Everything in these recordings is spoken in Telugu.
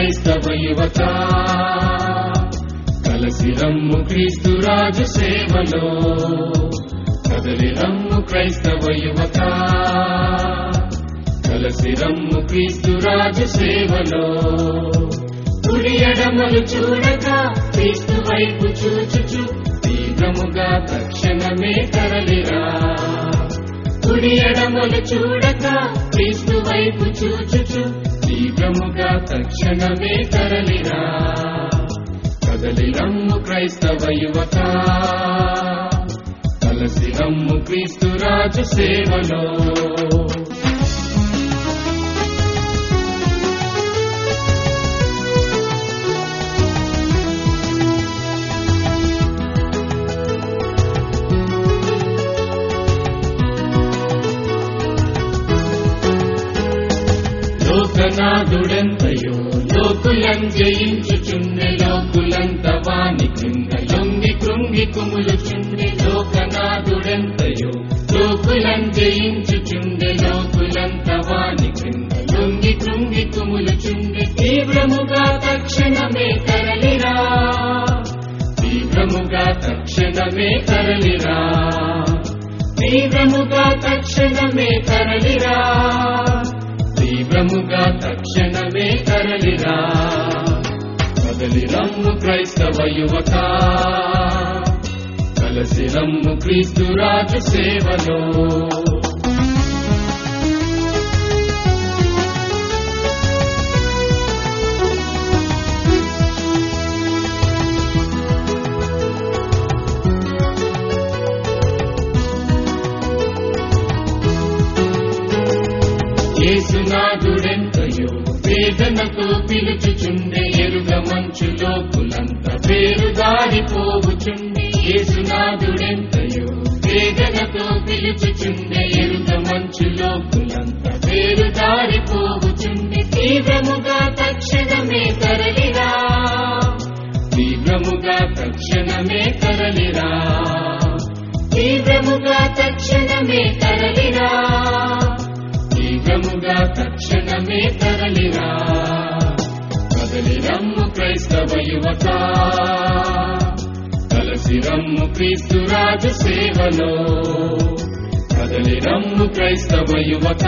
క్రైస్తవ యువత కలసి రమ్ము క్రీస్తు రాజు సేవలో కదలి రమ్ము క్రైస్తవ యువత కలసి రమ్ము క్రీస్తు రాజు సేవలో కుడి ఎడమలు చూడక క్రీస్తు వైపు చూచుచు తీవ్రముగా తక్షణమే తరలిరా కుడి ఎడమలు చూడక క్రీస్తు వైపు చూచుచు తీవ్రముగా తక్షణమే తరలిరా కదలి రమ్ము క్రైస్తవ యువత కలసి రమ్ము క్రీస్తు రాజు సేవలో లోకనాథుడెంతయో లోకులం జయించుచుండె లోకులంత వాని క్రింద లొంగి కృంగి కుములుచుండె లోకనాథుడెంతయో లోకులం జయించుచుండె లోకులంత వాని క్రింద లొంగి కృంగి కుములుచుండె తీవ్రముగా తక్షణమే తరలిరా తీవ్రముగా తక్షణమే తరలిరా తీవ్రముగా తక్షణమే తరలిరా తీవ్రముగా తక్షణమే తరలిరా కదలి రమ్ము క్రైస్తవ యువత కలసి రమ్ము క్రీస్తు రాజు సేవలో యేసునాథుడెంతయో వేదనతో పిలుచుచుండే ఎరుగ మంచులో కులంత పేరు దారిపోవుచుండే యేసునాథుడెంతయో వేదనతో పిలుచుచుండే ఎరుగ మంచులో కులంత పేరు దారిపోవుచుండే తీవ్రముగా తక్షణమే తరలిరా తీవ్రముగా తక్షణమే తరలిరా తీవ్రముగా తక్షణమే తరలిరా తీవ్రముగా తక్షణమే తరలిరా కదలి రమ్ము క్రైస్తవ యువత కలసి రమ్ము క్రీస్తు రాజు సేవలో కదలి రమ్ము క్రైస్తవ యువత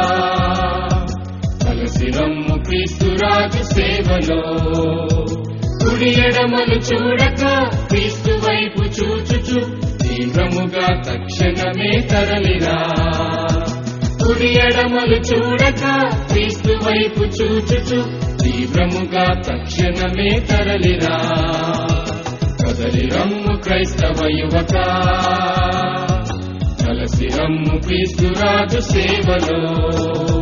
కలసి రమ్ము క్రీస్తు రాజు సేవలో కుడి ఎడమలు చూడక క్రీస్తు వైపు చూచుచు తీవ్రముగా తక్షణమే తరలిరా కుడి ఎడమలు చూడక క్రీస్తు వైపు చూచుచు తీవ్రముగా తక్షణమే తరలిరా కదలి రమ్ము క్రైస్తవ యువత కలసి రమ్ము క్రీస్తు రాజు సేవలో